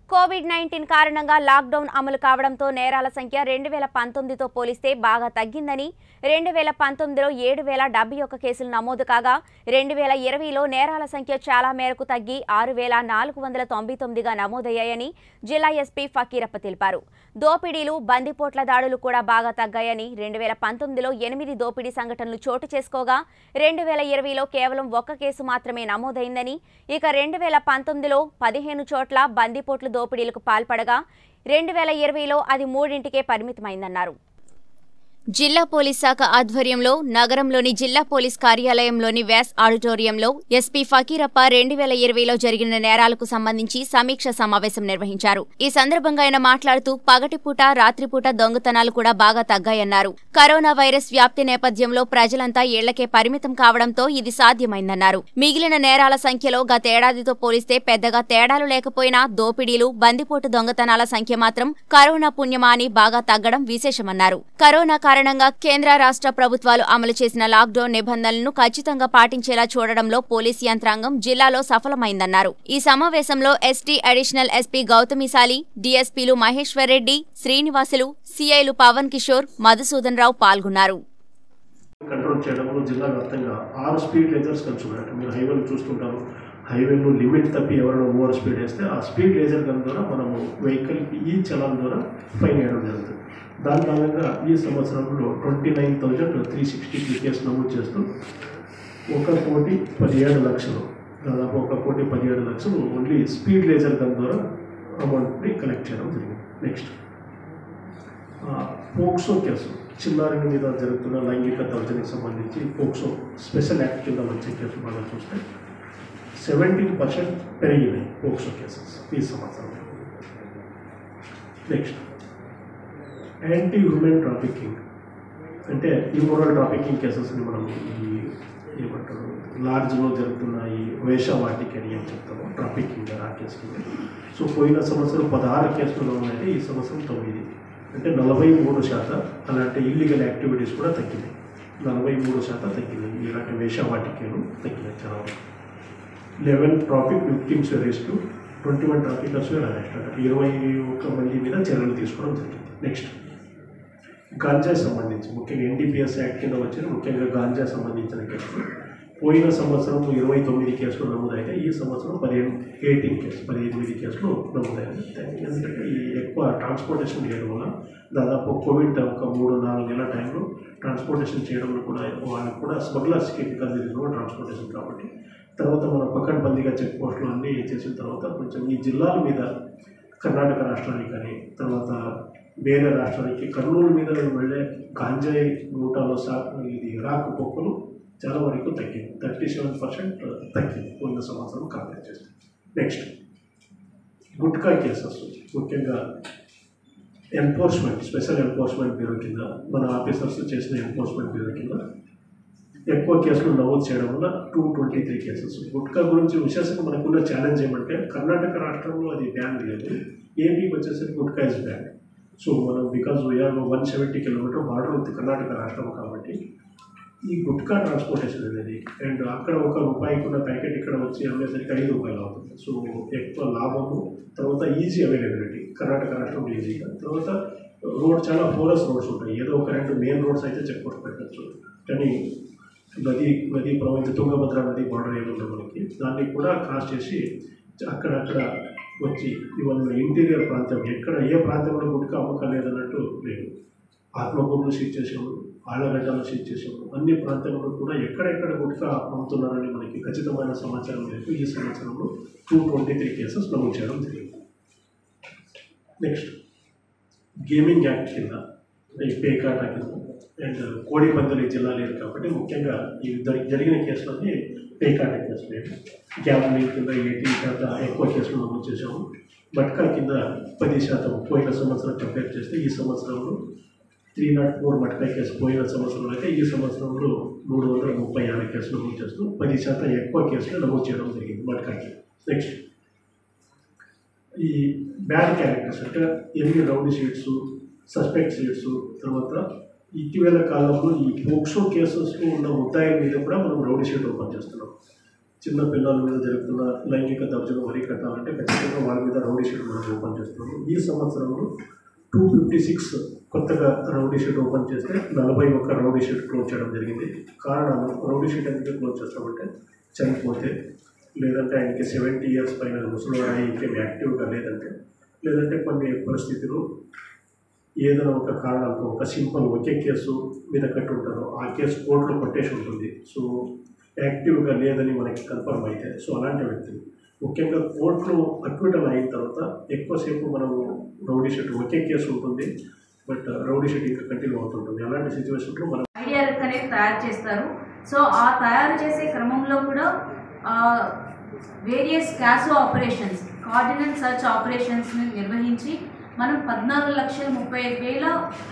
Covid nineteen కారణంగా lockdown అమలు కావడంతో నేరాల సంఖ్య రెండు వేల పంతొమ్మిదితో పోలిస్తే బాగా తగ్గిందని రెండు వేల పంతొమ్మిదిలో ఏడు వేల డెబ్బై ఒక్క కేసులు నమోదు కాగా రెండు వేల ఇరవైలో నేరాల సంఖ్య చాలా మేరకు తగ్గి ఆరు వేల నాలుగు వందల తొంభై తొమ్మిదిగా నమోదయ్యాయని జిల్లా ఎస్పీ ఫకీరప్ప తెలిపారు దోపిడీలు బందిపోట్ల దాడులు కూడా బాగా తగ్గాయని రెండు వేల పంతొమ్మిదిలో ఎనిమిది దోపిడీ సంఘటనలు చోటు చేసుకోగా రెండు వేల ఇరవైలో కేవలం ఒక్క కేసు మాత్రమే నమోదైందని ఇక రెండు వేల పంతొమ్మిదిలో పదిహేను చోట్ల బందిపోట్లు దోపిడీలకు పాల్పడగా రెండు వేల ఇరవైలో అది మూడింటికే పరిమితమైందన్నారు జిల్లా పోలీస్ శాఖ ఆధ్వర్యంలో నగరంలోని జిల్లా పోలీస్ కార్యాలయంలోని వ్యాస్ ఆడిటోరియంలో ఎస్పీ ఫకీరప్ప రెండు వేల ఇరవైలో జరిగిన నేరాలకు సంబంధించి సమీక్ష సమావేశం నిర్వహించారు ఈ సందర్భంగా ఆయన మాట్లాడుతూ పగటిపూట రాత్రిపూట దొంగతనాలు కూడా బాగా తగ్గాయన్నారు కరోనా వైరస్ వ్యాప్తి నేపథ్యంలో ప్రజలంతా ఇళ్లకే పరిమితం కావడంతో ఇది సాధ్యమైందన్నారు మిగిలిన నేరాల సంఖ్యలో గతేడాదితో పోలిస్తే పెద్దగా తేడాలు లేకపోయినా దోపిడీలు బందిపోటు దొంగతనాల సంఖ్య మాత్రం కరోనా పుణ్యమా అని బాగా తగ్గడం విశేషమన్నారు కరోనా కారణంగా కేంద్ర రాష్ట్ర ప్రభుత్వాలు అమలు చేసిన లాక్డౌన్ నిబంధనలను ఖచ్చితంగా పాటించేలా చూడడంలో పోలీస్ యంత్రాంగం జిల్లాలో సఫలమైందన్నారు ఈ సమావేశంలో ఎస్టీ అడిషనల్ ఎస్పీ గౌతమిశాలి డీఎస్పీలు మహేశ్వర్ రెడ్డి శ్రీనివాసులు సిఐలు పవన్ కిషోర్ మధుసూదన్ రావు పాల్గొన్నారు కంట్రోల్ చేయడంలో జిల్లా వ్యాప్తంగా ఆరు స్పీడ్ లేజర్స్ కన్సూమ్ అంటే మీరు హైవేలు చూస్తుంటారు హైవేలో లిమిట్ తప్పి ఎవరైనా ఓవర్ స్పీడ్ వేస్తే ఆ స్పీడ్ లేజర్ గన్ ద్వారా మనము వెహికల్కి ఈ చలాన్ ద్వారా ఫైన్ వేయడం జరుగుతుంది దాని భాగంగా ఈ సంవత్సరంలో twenty nine thousand three sixty case నమోదు చేస్తూ ఒక కోటి పదిహేడు లక్షలు దాదాపు ఒక కోటి పదిహేడు లక్షలు ఓన్లీ స్పీడ్ లేజర్ గన్ ద్వారా అమౌంట్ని కలెక్ట్ చేయడం జరిగింది నెక్స్ట్ పోక్సో కేసు చిన్నారుల మీద జరుగుతున్న లైంగిక దౌర్జన్యకు సంబంధించి పోక్సో స్పెషల్ యాక్ట్ కింద వచ్చే కేసు మనం చూస్తే సెవెంటీన్ పర్సెంట్ పెరిగినాయి పోక్సో కేసెస్ ఈ సంవత్సరం నెక్స్ట్ యాంటీ హ్యూమన్ ట్రాఫికింగ్ అంటే ఇమోరల్ ట్రాఫికింగ్ కేసెస్ని మనం ఈ ఏమంటారు లార్జ్లో జరుగుతున్న ఈ వేషవాటికి అని ఏం చెప్తాము ట్రాఫికింగ్ ఆ కేసు కింద సో పోయిన సంవత్సరం పదహారు కేసులు ఉన్నాయి ఈ సంవత్సరం తొమ్మిది అంటే నలభై మూడు శాతం అలాంటి ఇల్లీగల్ యాక్టివిటీస్ కూడా తగ్గినాయి నలభై మూడు శాతం తగ్గినాయి ఇలాంటి వేషవాటికలు తగ్గినాయి చాలా వరకు eleven traffic victims arrest twenty one traffickers arrest అంటే ఇరవై ఒక్క మంది మీద చర్యలు తీసుకోవడం జరిగింది నెక్స్ట్ గాంజా సంబంధించి ముఖ్యంగా ఎన్డీపీఎస్ యాక్ట్ కింద వచ్చిన ముఖ్యంగా గాంజా సంబంధించిన కేసులు పోయిన సంవత్సరం ఇరవై తొమ్మిది కేసులు నమోదైతే ఈ సంవత్సరం పదిహేను ఎయిటీన్ కేసు పదిహేనిమిది కేసులు నమోదైంది ఎందుకంటే ఈ ఎక్కువ ట్రాన్స్పోర్టేషన్ చేయడం వల్ల దాదాపు కోవిడ్ ఒక మూడు నాలుగు నెలల టైంలో ట్రాన్స్పోర్టేషన్ చేయడంలో కూడా వాళ్ళకు కూడా స్మగ్లర్స్కి కలిగిన ట్రాన్స్పోర్టేషన్ కాబట్టి తర్వాత మన పకడ్బందీగా చెక్ పోస్టులు అన్నీ చేసిన తర్వాత కొంచెం ఈ జిల్లాల మీద కర్ణాటక రాష్ట్రానికి కానీ తర్వాత వేరే రాష్ట్రానికి కర్నూలు మీద వెళ్ళే గాంజాయి మూటాలో సా ఇది రాకు పొక్కులు చాలా వరకు తగ్గింది థర్టీ సెవెన్ పర్సెంట్ తగ్గింది పోయిన సంవత్సరం కంపేర్ చేస్తే నెక్స్ట్ గుట్కా కేసెస్ ముఖ్యంగా ఎన్ఫోర్స్మెంట్ స్పెషల్ ఎన్ఫోర్స్మెంట్ బ్యూరో కింద మన ఆఫీసర్స్ చేసిన ఎన్ఫోర్స్మెంట్ బ్యూరో కింద ఎక్కువ కేసులు నమోదు చేయడం వల్ల two twenty three cases gutka గురించి విశేషంగా మనకున్న ఛాలెంజ్ ఏమంటే కర్ణాటక రాష్ట్రంలో అది బ్యాన్ లేదు ఏపీకి వచ్చేసరికి గుట్కా ఇస్ బ్యాన్ సో మనం because we are one seventy kilometre border with Karnataka రాష్ట్రం కాబట్టి ఈ గుట్కా ట్రాన్స్పోర్టేషన్ అనేది అండ్ అక్కడ ఒక రూపాయికి ఉన్న ప్యాకెట్ ఇక్కడ వచ్చి అమ్మేసరికి ఐదు రూపాయలు అవుతుంది సో ఎక్కువ లాభము తర్వాత ఈజీ అవైలబిలిటీ కర్ణాటక రాష్ట్రంలో ఈజీగా తర్వాత రోడ్ చాలా ఫోరస్ రోడ్స్ ఉంటాయి ఏదో ఒక రెండు మెయిన్ రోడ్స్ అయితే చెక్ పోస్ట్ పెట్టచ్చు కానీ నది నది ప్రవహించే తుంగభద్ర నది బార్డర్ ఏముందో మనకి దాన్ని కూడా క్రాస్ చేసి అక్కడక్కడ వచ్చి ఇవన్న ఇంటీరియర్ ప్రాంతం ఎక్కడ ఏ ప్రాంతంలో గుట్కా అమ్మకం లేదన్నట్టు లేదు ఆత్మకూరులో సీజ్ చేసాము ఆళ్ళగడ్డలో సీజ్ చేసాము అన్ని ప్రాంతాల్లో కూడా ఎక్కడెక్కడ గుట్కా అమ్ముతున్నారని మనకి ఖచ్చితమైన సమాచారం మేరకు ఈ సంవత్సరంలో టూ ట్వంటీ త్రీ కేసెస్ నమోదు చేయడం జరిగింది నెక్స్ట్ గేమింగ్ యాక్ట్ కింద ఈ పేకాట కింద అండ్ కోడిపందలి జిల్లా లేదు కాబట్టి ముఖ్యంగా ఈ జరి- జరిగిన కేసులన్నీ పేకాట కేసులు గ్యామ్లింగ్ కింద ఎయిటీ శాతం ఎక్కువ కేసులు నమోదు చేశాము బట్కా కింద పది శాతం పోయిన సంవత్సరం కంపేర్ చేస్తే ఈ సంవత్సరంలో three nought four matka case పోయిన సంవత్సరంలో అయితే ఈ సంవత్సరంలో మూడు వందల ముప్పై ఆరు కేసులు నమోదు చేస్తూ పది శాతం ఎక్కువ కేసులు నమోదు చేయడం జరిగింది మట్కాకి నెక్స్ట్ ఈ బ్యాడ్ క్యారెక్టర్స్ అంటే ఎన్ని రౌడీ షీట్స్ సస్పెక్ట్ షీట్స్ తర్వాత ఇటీవల కాలంలో ఈ పోక్సో కేసెస్లో ఉన్న ముద్దాయిల మీద కూడా మనం రౌడీ షీట్ ఓపెన్ చేస్తున్నాం చిన్న పిల్లల మీద జరుగుతున్న లైంగిక దౌర్జన్యం అరికట్టాలంటే ఖచ్చితంగా వాళ్ళ మీద రౌడీ షీట్ మనం ఓపెన్ చేస్తున్నాము ఈ సంవత్సరంలో టూ ఫిఫ్టీ సిక్స్ కొత్తగా రౌడీ షీట్ ఓపెన్ చేస్తే నలభై ఒక్క రౌడీ షీట్ క్లోజ్ చేయడం జరిగింది కారణాలు రౌడీ షీట్ ఎందుకు క్లోజ్ చేస్తామంటే చనిపోతే లేదంటే ఆయనకి సెవెంటీ ఇయర్స్ పైన ముసలివాడు ఇంకేం యాక్టివ్గా లేదంటే లేదంటే కొన్ని పరిస్థితులు ఏదైనా ఒక కారణాలకు ఒక సింపుల్ ఒకే కేసు మీద కట్టి ఉంటారు ఆ కేసు కోర్టులో కొట్టేసి ఉంటుంది సో యాక్టివ్గా లేదని మనకి కన్ఫర్మ్ అయితే సో అలాంటి వ్యక్తులు ముఖ్యంగా కోర్టులో అక్విటల్ అయిన తర్వాత ఎక్కువసేపు మనము రౌడీ షీట్ ఒకే కేసు ఉంటుంది బట్ రౌడీ షీట్ ఇంకా కంటిన్యూ అవుతుంటుంది అలాంటి సిచ్యువేషన్లో మనం ఐడియా రిక్ అనేది తయారు చేస్తారు సో ఆ తయారు చేసే క్రమంలో కూడా various CASO operations cordon and search ఆపరేషన్స్ని నిర్వహించి మనం పద్నాలుగు లక్షల ముప్పై ఐదు వేల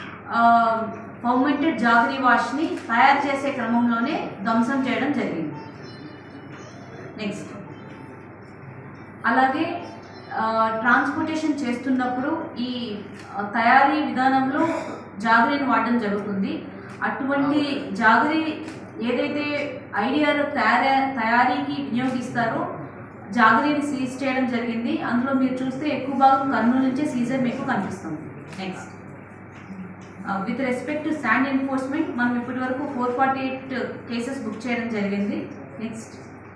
ఫర్మెంటెడ్ జాగరీ వాష్ని తయారు చేసే క్రమంలోనే ధ్వంసం చేయడం జరిగింది నెక్స్ట్ అలాగే ట్రాన్స్పోర్టేషన్ చేస్తున్నప్పుడు ఈ ఆ, తయారీ విధానంలో జాగరీని వాడడం జరుగుతుంది అటువంటి జాగరీ ఏదైతే ఐడిఆర్ తయారీ తయారీకి వినియోగిస్తారో జాగరీని సీజ్ చేయడం జరిగింది అందులో మీరు చూస్తే ఎక్కువ భాగం కర్నూలు నుంచే సీజర్ మీకు కనిపిస్తుంది next with respect to sand enforcement మనం ఇప్పటి వరకు four forty eight cases book చేయడం జరిగింది నెక్స్ట్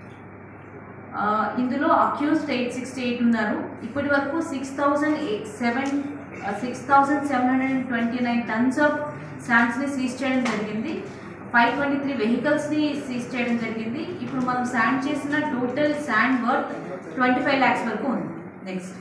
ఆ, ఇందులో అక్యూస్డ్ ఎయిట్ సిక్స్టీ ఎయిట్ ఉన్నారు ఇప్పటి వరకు six thousand seven six thousand seven hundred and twenty nine tons of శాండ్స్ని సీజ్ చేయడం జరిగింది ఫైవ్ ట్వంటీ త్రీ వెహికల్స్ని సీజ్ చేయడం జరిగింది ఇప్పుడు మనం శాండ్ చేసిన total sand worth twenty five lakhs వరకు ఉంది నెక్స్ట్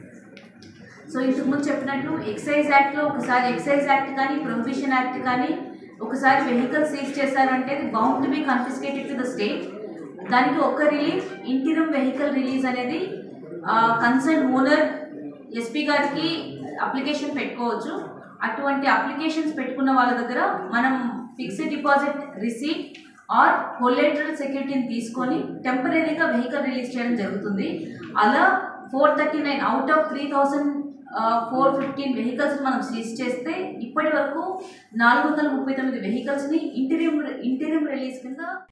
సో ఇంతకు ముందు చెప్పినట్లు ఎక్సైజ్ యాక్ట్లో ఒకసారి ఎక్సైజ్ యాక్ట్ కానీ ప్రొహిబిషన్ యాక్ట్ కానీ ఒకసారి వెహికల్ సీజ్ చేశారంటే అది bound to be confiscated to the state దానికి ఒక రిలీఫ్ ఇంటిరం వెహికల్ రిలీజ్ అనేది కన్సర్న్ ఓనర్ ఎస్పీ గారికి అప్లికేషన్ పెట్టుకోవచ్చు అటువంటి అప్లికేషన్స్ పెట్టుకున్న వాళ్ళ దగ్గర మనం fixed deposit receipt or collateral సెక్యూరిటీని తీసుకొని టెంపరీగా వెహికల్ రిలీజ్ చేయడం జరుగుతుంది అలా four thirty nine out of three thousand four fifteen vehicles మనం సీజ్ చేస్తే ఇప్పటి వరకు నాలుగు వందల ముప్పై తొమ్మిది వెహికల్స్ని ఇంటీరియం ఇంటీరియం రిలీజ్ కింద